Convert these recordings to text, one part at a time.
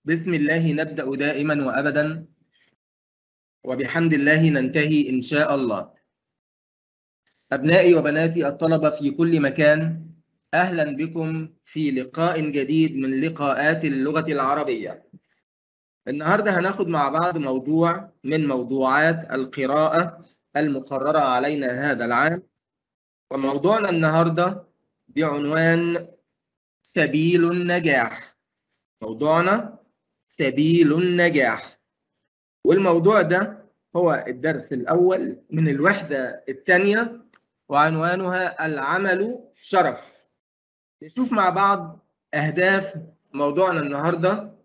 بسم الله نبدأ دائما وأبدا وبحمد الله ننتهي إن شاء الله أبنائي وبناتي الطلبة في كل مكان أهلا بكم في لقاء جديد من لقاءات اللغة العربية النهاردة هناخد مع بعض موضوع من موضوعات القراءة المقررة علينا هذا العام وموضوعنا النهاردة بعنوان سبيل النجاح موضوعنا سبيل النجاح والموضوع ده هو الدرس الأول من الوحدة الثانية وعنوانها العمل شرف نشوف مع بعض أهداف موضوعنا النهاردة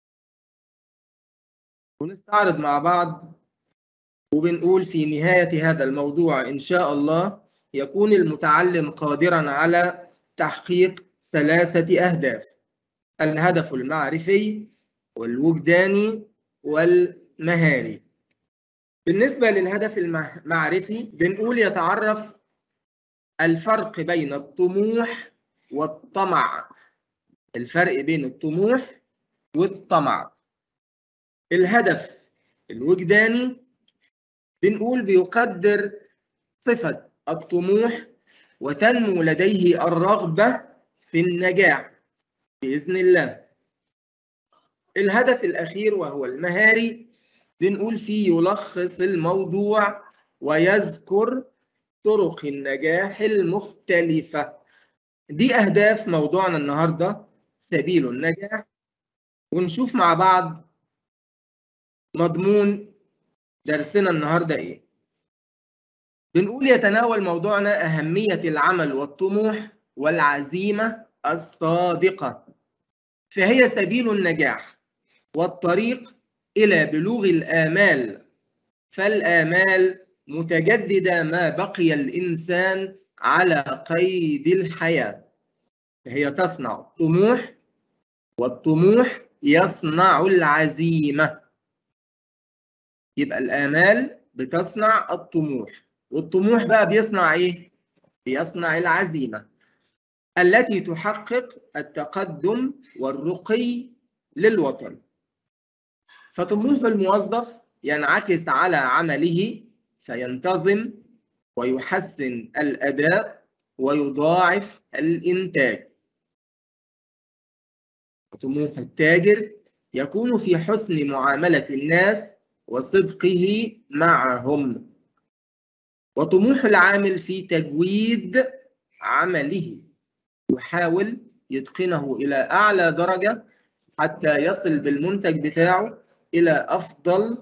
ونستعرض مع بعض وبنقول في نهاية هذا الموضوع إن شاء الله يكون المتعلم قادرا على تحقيق ثلاثة أهداف الهدف المعرفي والوجداني والمهاري بالنسبة للهدف المعرفي بنقول يتعرف الفرق بين الطموح والطمع الفرق بين الطموح والطمع الهدف الوجداني بنقول بيقدر صفة الطموح وتنمو لديه الرغبة في النجاح بإذن الله الهدف الأخير وهو المهاري بنقول فيه يلخص الموضوع ويذكر طرق النجاح المختلفة دي أهداف موضوعنا النهاردة سبيل النجاح ونشوف مع بعض مضمون درسنا النهاردة إيه بنقول يتناول موضوعنا أهمية العمل والطموح والعزيمة الصادقة فهي سبيل النجاح والطريق إلى بلوغ الآمال فالآمال متجددة ما بقي الإنسان على قيد الحياة فهي تصنع الطموح والطموح يصنع العزيمة يبقى الآمال بتصنع الطموح والطموح بقى بيصنع إيه؟ بيصنع العزيمة التي تحقق التقدم والرقي للوطن فطموح الموظف ينعكس على عمله فينتظم ويحسن الأداء ويضاعف الإنتاج طموح التاجر يكون في حسن معاملة الناس وصدقه معهم وطموح العامل في تجويد عمله يحاول يتقنه إلى أعلى درجة حتى يصل بالمنتج بتاعه إلى أفضل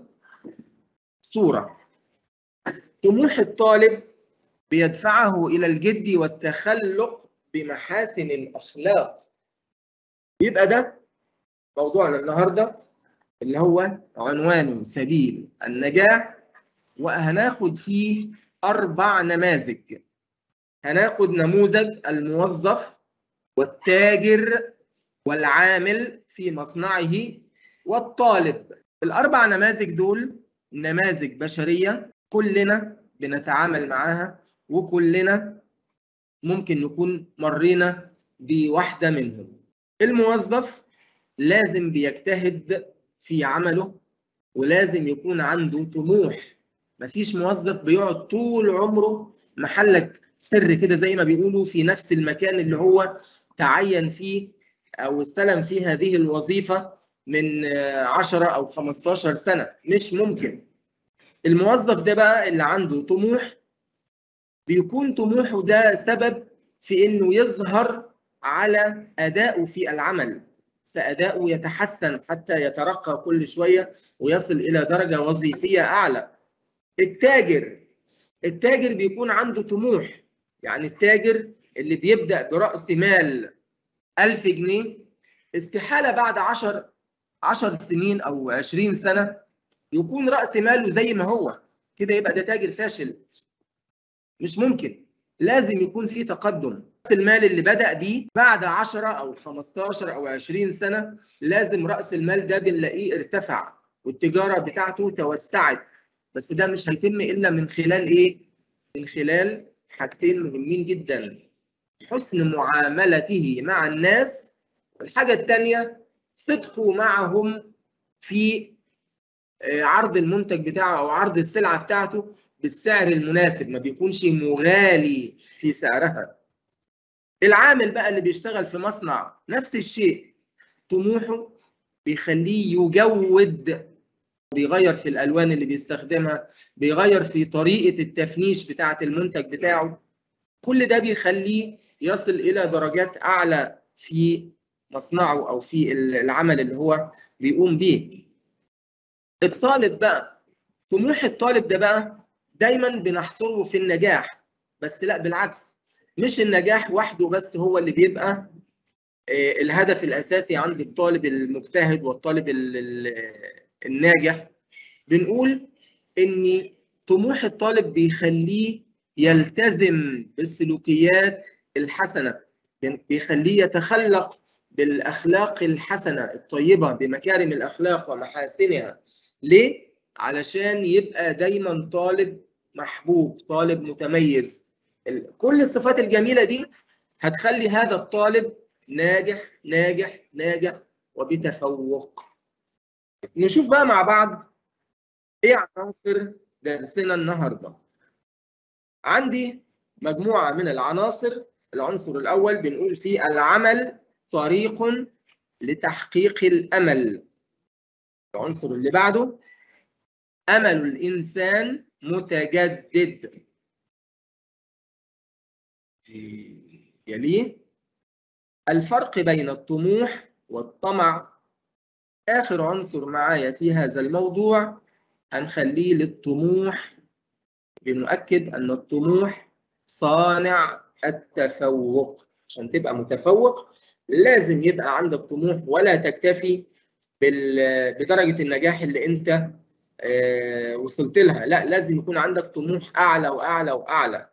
صورة طموح الطالب بيدفعه إلى الجد والتخلق بمحاسن الأخلاق يبقى ده موضوعنا النهاردة اللي هو عنوانه سبيل النجاح وهناخد فيه أربع نماذج هناخد نموذج الموظف والتاجر والعامل في مصنعه والطالب الأربع نماذج دول نماذج بشرية كلنا بنتعامل معاها وكلنا ممكن نكون مرينا بواحدة منهم الموظف لازم بيجتهد في عمله ولازم يكون عنده طموح مفيش موظف بيقعد طول عمره محلك سر كده زي ما بيقولوا في نفس المكان اللي هو تعين فيه أو استلم فيه هذه الوظيفة من 10 أو 15 سنة مش ممكن الموظف ده بقى اللي عنده طموح بيكون طموحه ده سبب في إنه يظهر على أدائه في العمل فأداؤه يتحسن حتى يترقى كل شوية ويصل إلى درجة وظيفية أعلى التاجر التاجر بيكون عنده طموح يعني التاجر اللي بيبدأ برأس مال 1000 جنيه استحالة بعد 10 10 سنين أو 20 سنة يكون رأس ماله زي ما هو كده يبقى ده تاجر فاشل مش ممكن لازم يكون في تقدم المال اللي بدأ بيه بعد 10 أو 15 أو 20 سنة لازم رأس المال ده بنلاقيه ارتفع والتجارة بتاعته توسعت بس ده مش هيتم إلا من خلال إيه؟ من خلال حاجتين مهمين جدا حسن معاملته مع الناس والحاجة الثانية صدقه معهم في عرض المنتج بتاعه او عرض السلعه بتاعته بالسعر المناسب ما بيكونش مغالي في سعرها العامل بقى اللي بيشتغل في مصنع نفس الشيء طموحه بيخليه يجود بيغير في الالوان اللي بيستخدمها بيغير في طريقه التفنيش بتاعه المنتج بتاعه كل ده بيخليه يصل الى درجات اعلى في مصنعه او في العمل اللي هو بيقوم بيه الطالب بقى طموح الطالب ده بقى دايما بنحصره في النجاح بس لا بالعكس مش النجاح وحده بس هو اللي بيبقى الهدف الاساسي عند الطالب المجتهد والطالب الناجح بنقول ان طموح الطالب بيخليه يلتزم بالسلوكيات الحسنه بيخليه يتخلق بالاخلاق الحسنه الطيبه بمكارم الاخلاق ومحاسنها ليه علشان يبقى دايما طالب محبوب طالب متميز كل الصفات الجميله دي هتخلي هذا الطالب ناجح ناجح ناجح وبتفوق نشوف بقى مع بعض ايه عناصر درسنا النهارده عندي مجموعه من العناصر العنصر الاول بنقول فيه العمل طريق لتحقيق الامل العنصر اللي بعده امل الانسان متجدد يليه الفرق بين الطموح والطمع آخر عنصر معايا في هذا الموضوع هنخليه للطموح بنؤكد أن الطموح صانع التفوق عشان تبقى متفوق لازم يبقى عندك طموح ولا تكتفي بدرجة النجاح اللي أنت وصلت لها لا لازم يكون عندك طموح أعلى وأعلى وأعلى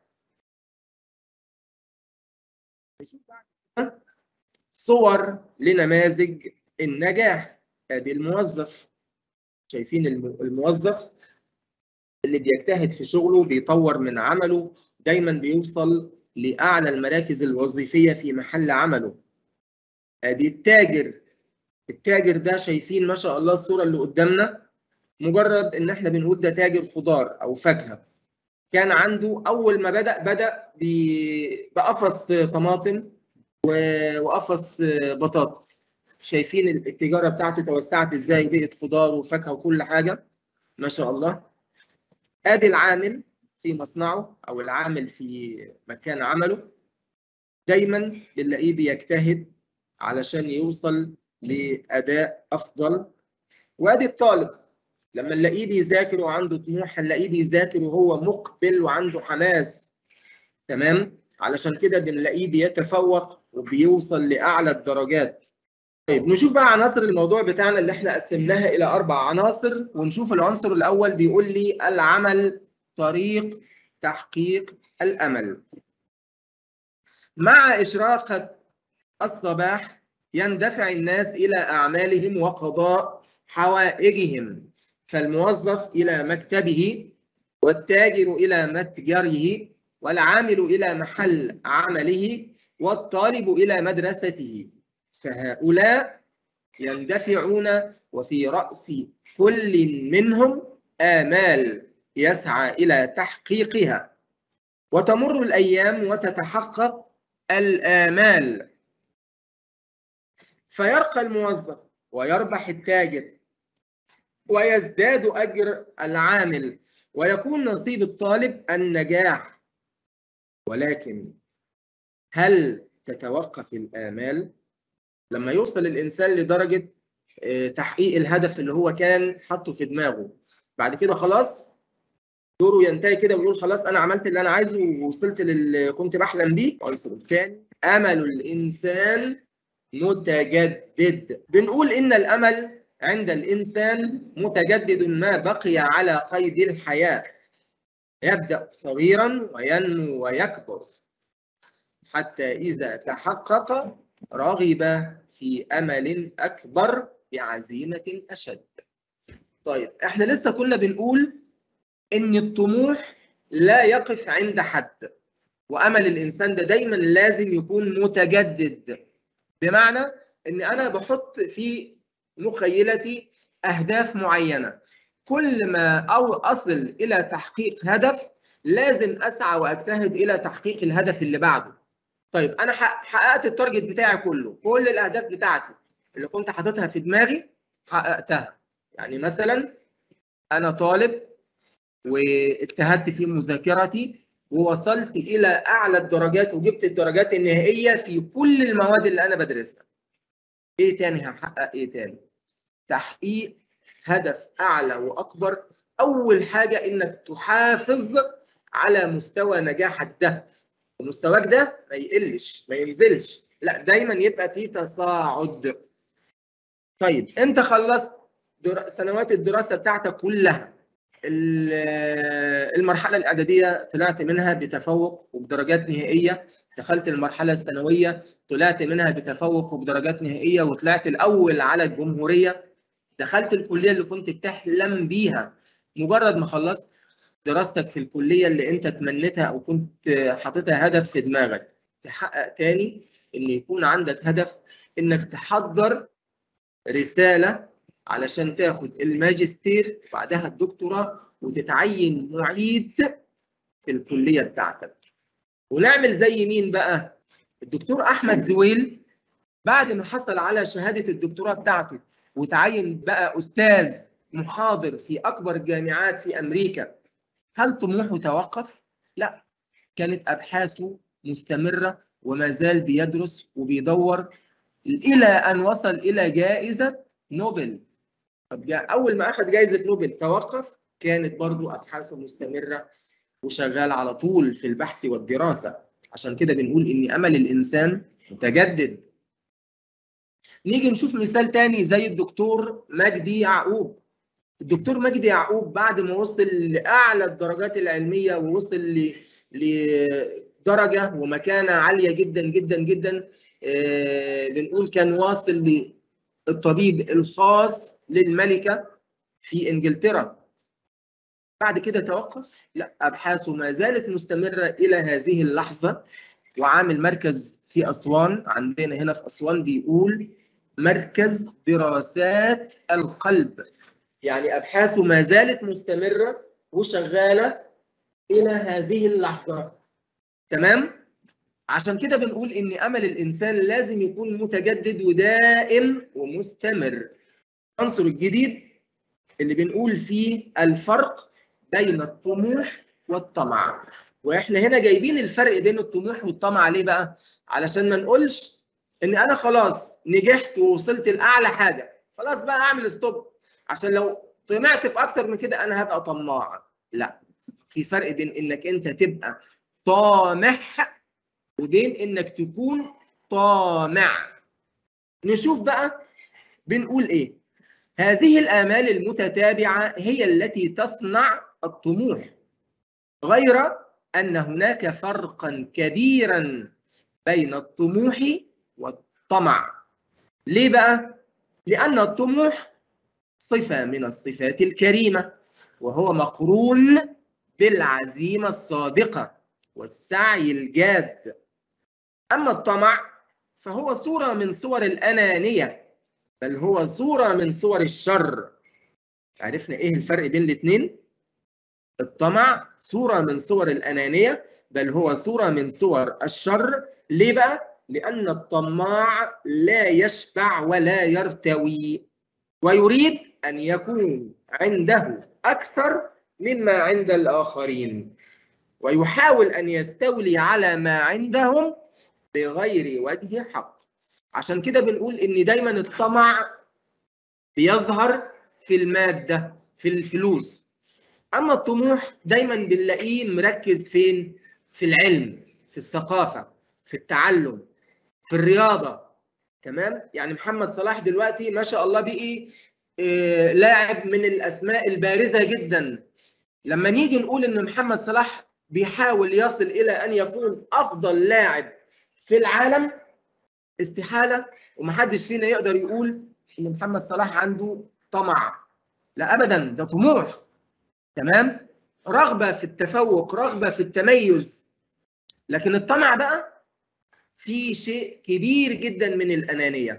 صور لنماذج النجاح ادي الموظف شايفين الموظف اللي بيجتهد في شغله بيطور من عمله دايما بيوصل لاعلى المراكز الوظيفيه في محل عمله ادي التاجر التاجر ده شايفين ما شاء الله الصوره اللي قدامنا مجرد ان احنا بنقول ده تاجر خضار او فاكهه كان عنده اول ما بدا بدا بقفص طماطم وقفص بطاطس شايفين التجاره بتاعته توسعت ازاي بقت خضار وفاكهه وكل حاجه ما شاء الله ادي العامل في مصنعه او العامل في مكان عمله دايما بنلاقيه بيجتهد علشان يوصل لاداء افضل وادي الطالب لما نلاقيه بيذاكر وعنده طموح هنلاقيه بيذاكر وهو مقبل وعنده حماس تمام علشان كده بنلاقيه بيتفوق وبيوصل لاعلى الدرجات طيب نشوف بقى عناصر الموضوع بتاعنا اللي احنا قسمناها الى اربع عناصر ونشوف العنصر الاول بيقول لي العمل طريق تحقيق الامل مع اشراقه الصباح يندفع الناس الى اعمالهم وقضاء حوائجهم فالموظف الى مكتبه والتاجر الى متجره والعامل الى محل عمله والطالب الى مدرسته فهؤلاء يندفعون وفي راس كل منهم امال يسعى الى تحقيقها وتمر الايام وتتحقق الامال فيرقى الموظف ويربح التاجر ويزداد اجر العامل ويكون نصيب الطالب النجاح ولكن هل تتوقف الآمال لما يوصل الإنسان لدرجة تحقيق الهدف اللي هو كان حاطه في دماغه بعد كده خلاص دوره ينتهي كده ويقول خلاص أنا عملت اللي أنا عايزه ووصلت للي كنت بحلم بيه العنصر الثاني أمل الإنسان متجدد بنقول إن الأمل عند الإنسان متجدد ما بقي على قيد الحياة يبدأ صغيرا وينمو ويكبر حتى إذا تحقق رغب في أمل أكبر بعزيمة أشد طيب احنا لسه كنا بنقول إن الطموح لا يقف عند حد وأمل الإنسان ده دايما لازم يكون متجدد بمعنى إن أنا بحط في مخيلتي اهداف معينه كل ما او اصل الى تحقيق هدف لازم اسعى واجتهد الى تحقيق الهدف اللي بعده طيب انا حققت التارجت بتاعي كله كل الاهداف بتاعتي اللي كنت حاططها في دماغي حققتها يعني مثلا انا طالب واجتهدت في مذاكرتي ووصلت الى اعلى الدرجات وجبت الدرجات النهائيه في كل المواد اللي انا بدرسها ايه تاني هحقق ايه تاني تحقيق هدف اعلى واكبر اول حاجه انك تحافظ على مستوى نجاحك ده ومستواك ده ما يقلش ما ينزلش لا دايما يبقى في تصاعد طيب انت خلصت در... سنوات الدراسه بتاعتك كلها المرحله الاعداديه طلعت منها بتفوق وبدرجات نهائيه دخلت المرحله الثانويه طلعت منها بتفوق وبدرجات نهائيه وطلعت الاول على الجمهوريه دخلت الكليه اللي كنت بتحلم بيها مجرد ما خلصت دراستك في الكليه اللي انت تمنيتها او كنت حاططها هدف في دماغك تحقق تاني ان يكون عندك هدف انك تحضر رساله علشان تاخد الماجستير وبعدها الدكتوراه وتتعين معيد في الكليه بتاعتك ونعمل زي مين بقى الدكتور احمد زويل بعد ما حصل على شهاده الدكتوراه بتاعته وتعين بقى استاذ محاضر في اكبر الجامعات في امريكا هل طموحه توقف لا كانت ابحاثه مستمره وما زال بيدرس وبيدور الى ان وصل الى جائزه نوبل طب اول ما اخذ جائزه نوبل توقف كانت برضو ابحاثه مستمره وشغال على طول في البحث والدراسه عشان كده بنقول ان امل الانسان متجدد نيجي نشوف مثال تاني زي الدكتور مجدي يعقوب الدكتور مجدي يعقوب بعد ما وصل لاعلى الدرجات العلميه ووصل ل لدرجه ومكانه عاليه جدا جدا جدا آه بنقول كان واصل للطبيب الخاص للملكه في انجلترا بعد كده توقف لا ابحاثه ما زالت مستمره الى هذه اللحظه وعامل مركز في اسوان عندنا هنا في اسوان بيقول مركز دراسات القلب يعني ابحاثه ما زالت مستمره وشغاله الى هذه اللحظه تمام عشان كده بنقول ان امل الانسان لازم يكون متجدد ودائم ومستمر العنصر الجديد اللي بنقول فيه الفرق بين الطموح والطمع واحنا هنا جايبين الفرق بين الطموح والطمع ليه بقى علشان ما نقولش ان انا خلاص نجحت ووصلت لاعلى حاجه خلاص بقى اعمل ستوب عشان لو طمعت في اكتر من كده انا هبقى طماع لا في فرق بين انك انت تبقى طامح وبين انك تكون طامع نشوف بقى بنقول ايه هذه الامال المتتابعه هي التي تصنع الطموح غير ان هناك فرقا كبيرا بين الطموح والطمع ليه بقى لان الطموح صفة من الصفات الكريمة وهو مقرون بالعزيمة الصادقة والسعي الجاد أما الطمع فهو صورة من صور الأنانية بل هو صورة من صور الشر عرفنا إيه الفرق بين الاثنين؟ الطمع صورة من صور الأنانية بل هو صورة من صور الشر ليه بقى؟ لأن الطماع لا يشبع ولا يرتوي ويريد أن يكون عنده أكثر مما عند الآخرين ويحاول أن يستولي على ما عندهم بغير وجه حق عشان كده بنقول إن دايما الطمع بيظهر في المادة في الفلوس أما الطموح دايما بنلاقيه مركز فين؟ في العلم في الثقافة في التعلم في الرياضة تمام يعني محمد صلاح دلوقتي ما شاء الله بقي آه لاعب من الاسماء البارزه جدا لما نيجي نقول ان محمد صلاح بيحاول يصل الى ان يكون افضل لاعب في العالم استحاله ومحدش فينا يقدر يقول ان محمد صلاح عنده طمع لا ابدا ده طموح تمام رغبه في التفوق رغبه في التميز لكن الطمع بقى في شيء كبير جدا من الانانيه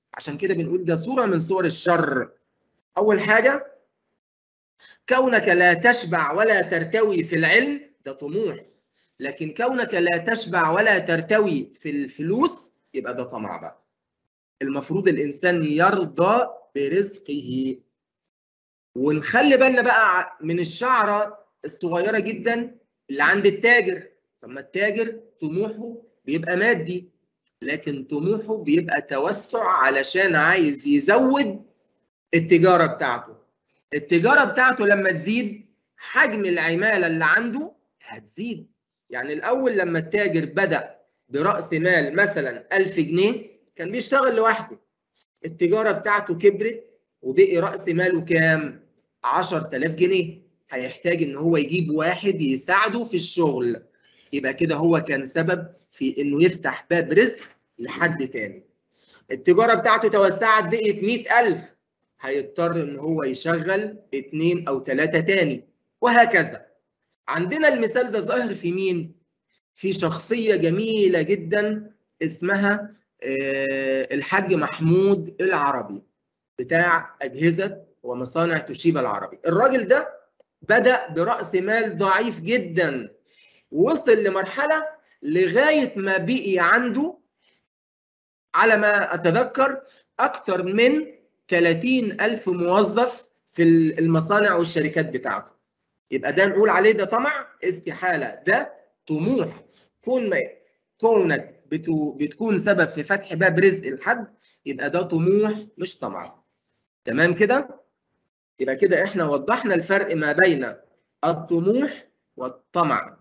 عشان كده بنقول ده صورة من صور الشر أول حاجة كونك لا تشبع ولا ترتوي في العلم ده طموح لكن كونك لا تشبع ولا ترتوي في الفلوس يبقى ده طمع بقى المفروض الإنسان يرضى برزقه ونخلي بالنا بقى من الشعرة الصغيرة جدا اللي عند التاجر طب ما التاجر طموحه بيبقى مادي لكن طموحه بيبقى توسع علشان عايز يزود التجارة بتاعته التجارة بتاعته لما تزيد حجم العمالة اللي عنده هتزيد يعني الأول لما التاجر بدأ برأس مال مثلا 1000 جنيه كان بيشتغل لوحده التجارة بتاعته كبرت وبقي رأس ماله كام؟ 10000 جنيه هيحتاج إن هو يجيب واحد يساعده في الشغل يبقى كده هو كان سبب في إنه يفتح باب رزق لحد تاني التجارة بتاعته توسعت بقت 100000 هيضطر إن هو يشغل اتنين أو تلاتة تاني وهكذا عندنا المثال ده ظاهر في مين؟ في شخصية جميلة جدا اسمها الحاج محمود العربي بتاع أجهزة ومصانع توشيبا العربي الراجل ده بدأ برأس مال ضعيف جدا وصل لمرحلة لغاية ما بقي عنده على ما أتذكر أكثر من 30 ألف موظف في المصانع والشركات بتاعته يبقى ده نقول عليه ده طمع استحالة ده طموح كون ما كونك بتو بتكون سبب في فتح باب رزق لحد يبقى ده طموح مش طمع تمام كده يبقى كده احنا وضحنا الفرق ما بين الطموح والطمع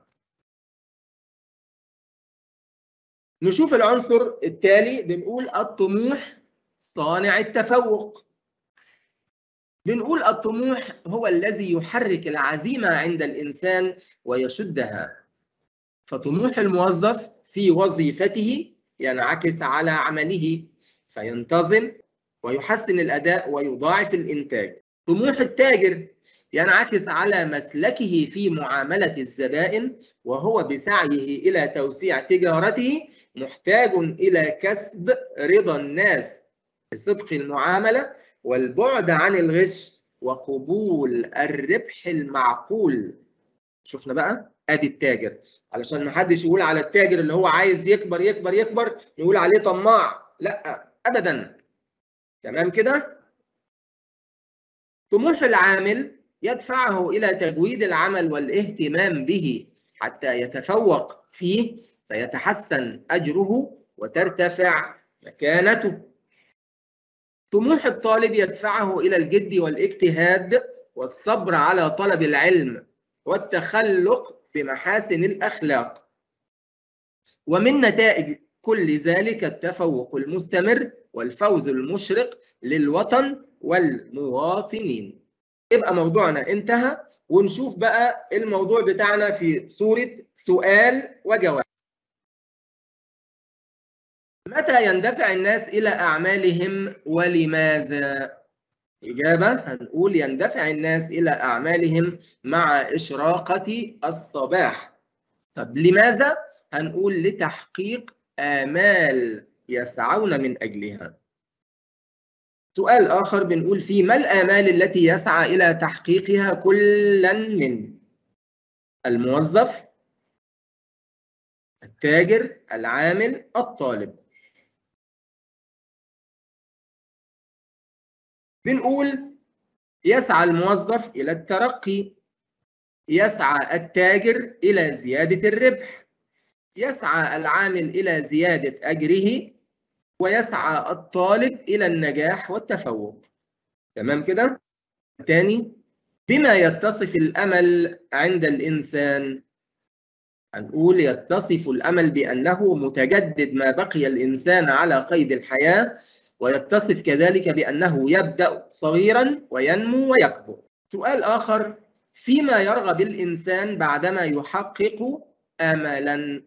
نشوف العنصر التالي بنقول الطموح صانع التفوق بنقول الطموح هو الذي يحرك العزيمة عند الإنسان ويشدها فطموح الموظف في وظيفته ينعكس على عمله فينتظم ويحسن الأداء ويضاعف الإنتاج طموح التاجر ينعكس على مسلكه في معاملة الزبائن وهو بسعيه إلى توسيع تجارته محتاج إلى كسب رضا الناس بصدق المعاملة والبعد عن الغش وقبول الربح المعقول شفنا بقى ادي التاجر علشان ما حدش يقول على التاجر اللي هو عايز يكبر يكبر يكبر يقول عليه طماع لا ابدا تمام كده طموح العامل يدفعه الى تجويد العمل والاهتمام به حتى يتفوق فيه فيتحسن اجره وترتفع مكانته طموح الطالب يدفعه الى الجد والاجتهاد والصبر على طلب العلم والتخلق بمحاسن الاخلاق ومن نتائج كل ذلك التفوق المستمر والفوز المشرق للوطن والمواطنين يبقى موضوعنا انتهى ونشوف بقى الموضوع بتاعنا في صورة سؤال وجواب متى يندفع الناس إلى أعمالهم ولماذا؟ إجابة هنقول يندفع الناس إلى أعمالهم مع إشراقة الصباح طب لماذا؟ هنقول لتحقيق آمال يسعون من أجلها سؤال آخر بنقول فيه ما الآمال التي يسعى إلى تحقيقها كلا من الموظف التاجر العامل الطالب بنقول يسعى الموظف إلى الترقي يسعى التاجر إلى زيادة الربح يسعى العامل إلى زيادة أجره ويسعى الطالب إلى النجاح والتفوق تمام كده؟ تاني بما يتصف الأمل عند الإنسان هنقول يتصف الأمل بأنه متجدد ما بقي الإنسان على قيد الحياة ويتصف كذلك بأنه يبدأ صغيرا وينمو ويكبر سؤال آخر فيما يرغب الإنسان بعدما يحقق أملا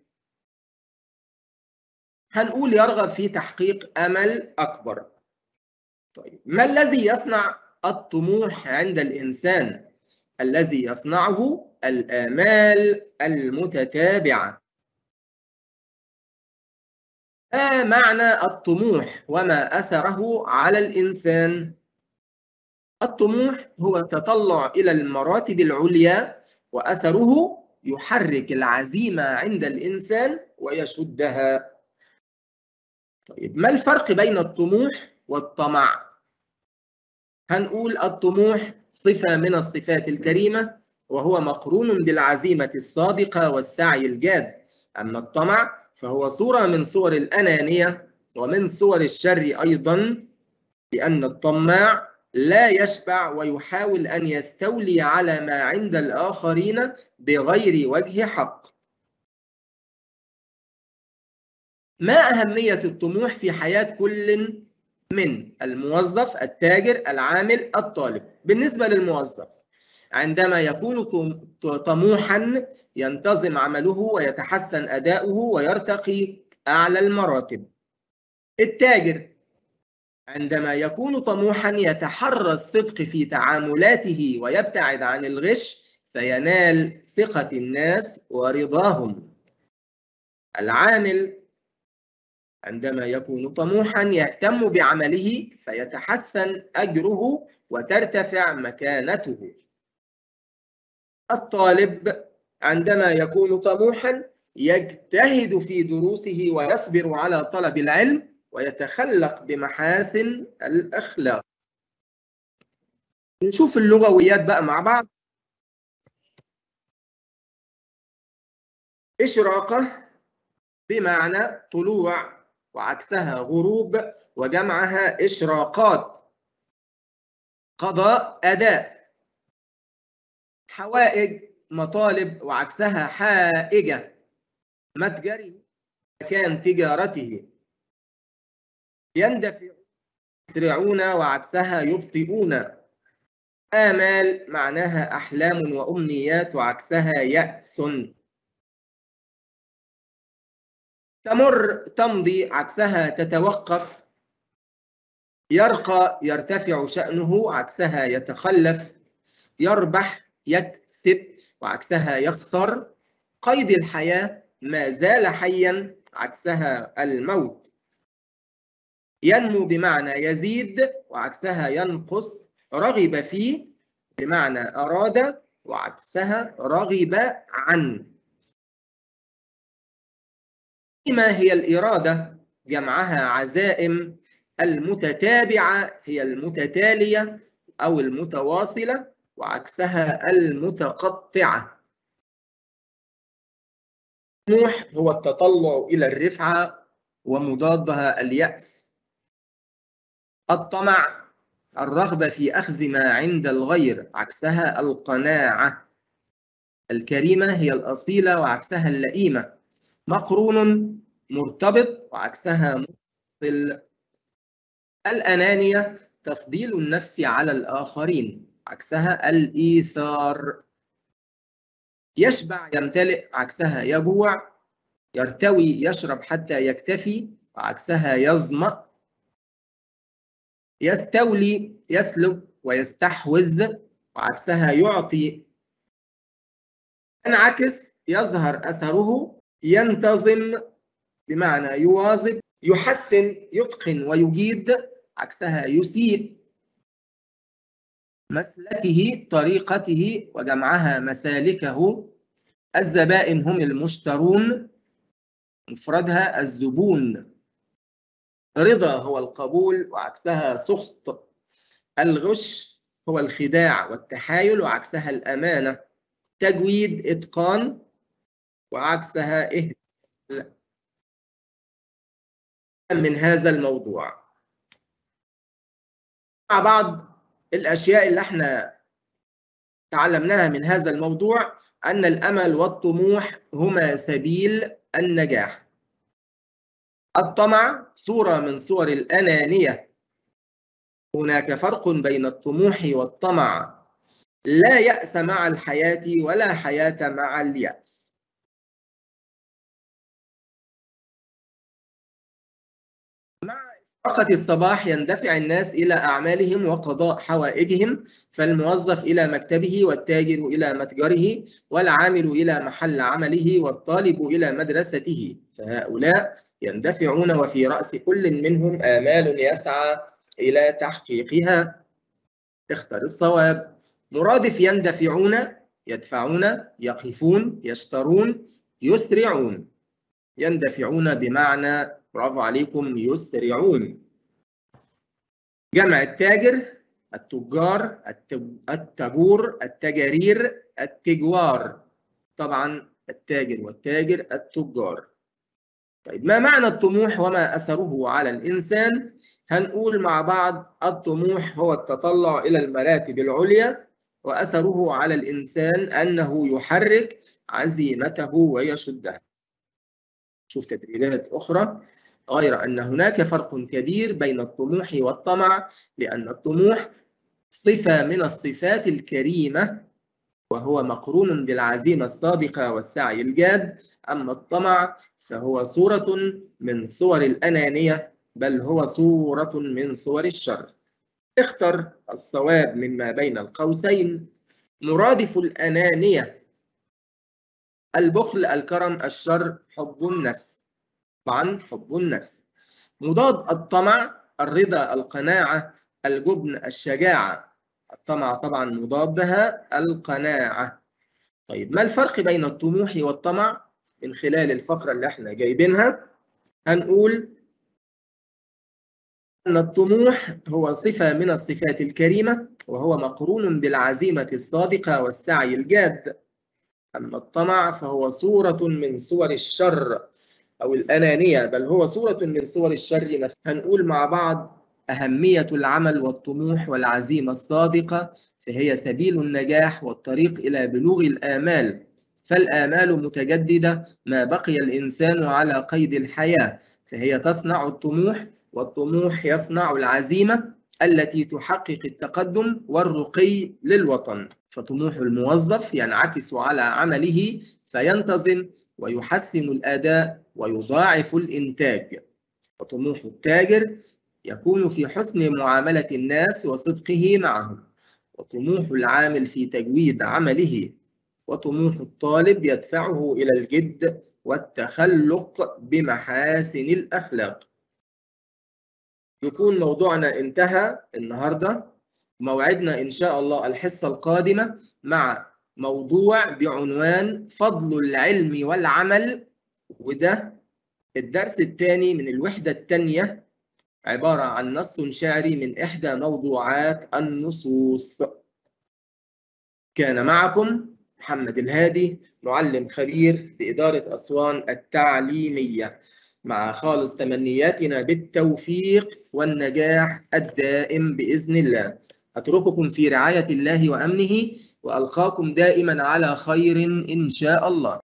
هنقول يرغب في تحقيق أمل أكبر طيب ما الذي يصنع الطموح عند الإنسان الذي يصنعه الآمال المتتابعة ما معنى الطموح وما أثره على الإنسان؟ الطموح هو التطلع إلى المراتب العليا وأثره يحرك العزيمة عند الإنسان ويشدها. طيب ما الفرق بين الطموح والطمع؟ هنقول الطموح صفة من الصفات الكريمة وهو مقرون بالعزيمة الصادقة والسعي الجاد أما الطمع فهو صورة من صور الأنانية ومن صور الشر أيضا لأن الطماع لا يشبع ويحاول أن يستولي على ما عند الآخرين بغير وجه حق ما أهمية الطموح في حياة كل من الموظف التاجر العامل الطالب بالنسبة للموظف عندما يكون طموحا ينتظم عمله ويتحسن أداؤه ويرتقي أعلى المراتب التاجر عندما يكون طموحا يتحرى الصدق في تعاملاته ويبتعد عن الغش فينال ثقة الناس ورضاهم العامل عندما يكون طموحا يهتم بعمله فيتحسن أجره وترتفع مكانته الطالب عندما يكون طموحا يجتهد في دروسه ويصبر على طلب العلم ويتخلق بمحاسن الأخلاق نشوف اللغويات بقى مع بعض إشراقة بمعنى طلوع وعكسها غروب وجمعها إشراقات قضاء أداء حوائج مطالب وعكسها حائجة متجره مكان تجارته يندفع يسرعون وعكسها يبطئون آمال معناها أحلام وأمنيات وعكسها يأس تمر تمضي عكسها تتوقف يرقى يرتفع شأنه عكسها يتخلف يربح يكسب وعكسها يخسر قيد الحياة ما زال حيا عكسها الموت ينمو بمعنى يزيد وعكسها ينقص رغب فيه بمعنى أراد وعكسها رغب عن ما هي الإرادة جمعها عزائم المتتابعة هي المتتالية أو المتواصلة وعكسها المتقطعة الطموح هو التطلع إلى الرفعة ومضادها اليأس الطمع الرغبة في أخذ ما عند الغير عكسها القناعة الكريمة هي الأصيلة وعكسها اللئيمة مقرون مرتبط وعكسها متصل الأنانية تفضيل النفس على الآخرين عكسها الإيثار يشبع يمتلئ عكسها يجوع يرتوي يشرب حتى يكتفي وعكسها يظمأ يستولي يسلب ويستحوذ وعكسها يعطي ينعكس يظهر أثره ينتظم بمعنى يواظب يحسن يتقن ويجيد عكسها يسيء مسلكه طريقته وجمعها مسالكه الزبائن هم المشترون مفردها الزبون رضا هو القبول وعكسها سخط الغش هو الخداع والتحايل وعكسها الأمانة تجويد إتقان وعكسها إهداء من هذا الموضوع مع بعض الأشياء اللي احنا تعلمناها من هذا الموضوع أن الأمل والطموح هما سبيل النجاح الطمع صورة من صور الأنانية هناك فرق بين الطموح والطمع لا يأس مع الحياة ولا حياة مع اليأس مع وقت الصباح يندفع الناس إلى أعمالهم وقضاء حوائجهم فالموظف إلى مكتبه والتاجر إلى متجره والعامل إلى محل عمله والطالب إلى مدرسته فهؤلاء يندفعون وفي رأس كل منهم آمال يسعى إلى تحقيقها اختر الصواب مرادف يندفعون يدفعون يقفون يشترون يسرعون يندفعون بمعنى برافو عليكم يسرعون جمع التاجر التجار التجور التجارير التجوار طبعا التاجر والتاجر التجار طيب ما معنى الطموح وما أثره على الإنسان هنقول مع بعض الطموح هو التطلع إلى المراتب العليا وأثره على الإنسان أنه يحرك عزيمته ويشدها شوف تدريبات أخرى غير أن هناك فرق كبير بين الطموح والطمع لأن الطموح صفة من الصفات الكريمة وهو مقرون بالعزيمة الصادقة والسعي الجاد أما الطمع فهو صورة من صور الأنانية بل هو صورة من صور الشر اختر الصواب مما بين القوسين مرادف الأنانية البخل الكرم الشر حب النفس طبعا حب النفس مضاد الطمع الرضا القناعة الجبن الشجاعة الطمع طبعا مضادها القناعة طيب ما الفرق بين الطموح والطمع من خلال الفقرة اللي احنا جايبينها هنقول أن الطموح هو صفة من الصفات الكريمة وهو مقرون بالعزيمة الصادقة والسعي الجاد أما الطمع فهو صورة من صور الشر أو الأنانية بل هو صورة من صور الشر نفسه هنقول مع بعض أهمية العمل والطموح والعزيمة الصادقة فهي سبيل النجاح والطريق إلى بلوغ الآمال فالآمال متجددة ما بقي الإنسان على قيد الحياة فهي تصنع الطموح والطموح يصنع العزيمة التي تحقق التقدم والرقي للوطن فطموح الموظف ينعكس على عمله فينتظم ويحسن الأداء ويضاعف الإنتاج وطموح التاجر يكون في حسن معاملة الناس وصدقه معهم وطموح العامل في تجويد عمله وطموح الطالب يدفعه إلى الجد والتخلق بمحاسن الأخلاق يكون موضوعنا انتهى النهاردة موعدنا إن شاء الله الحصة القادمة مع موضوع بعنوان فضل العلم والعمل وده الدرس الثاني من الوحدة الثانية عبارة عن نص شعري من إحدى موضوعات النصوص كان معكم محمد الهادي معلم خبير بإدارة أسوان التعليمية مع خالص تمنياتنا بالتوفيق والنجاح الدائم بإذن الله أترككم في رعاية الله وأمنه وألقاكم دائما على خير إن شاء الله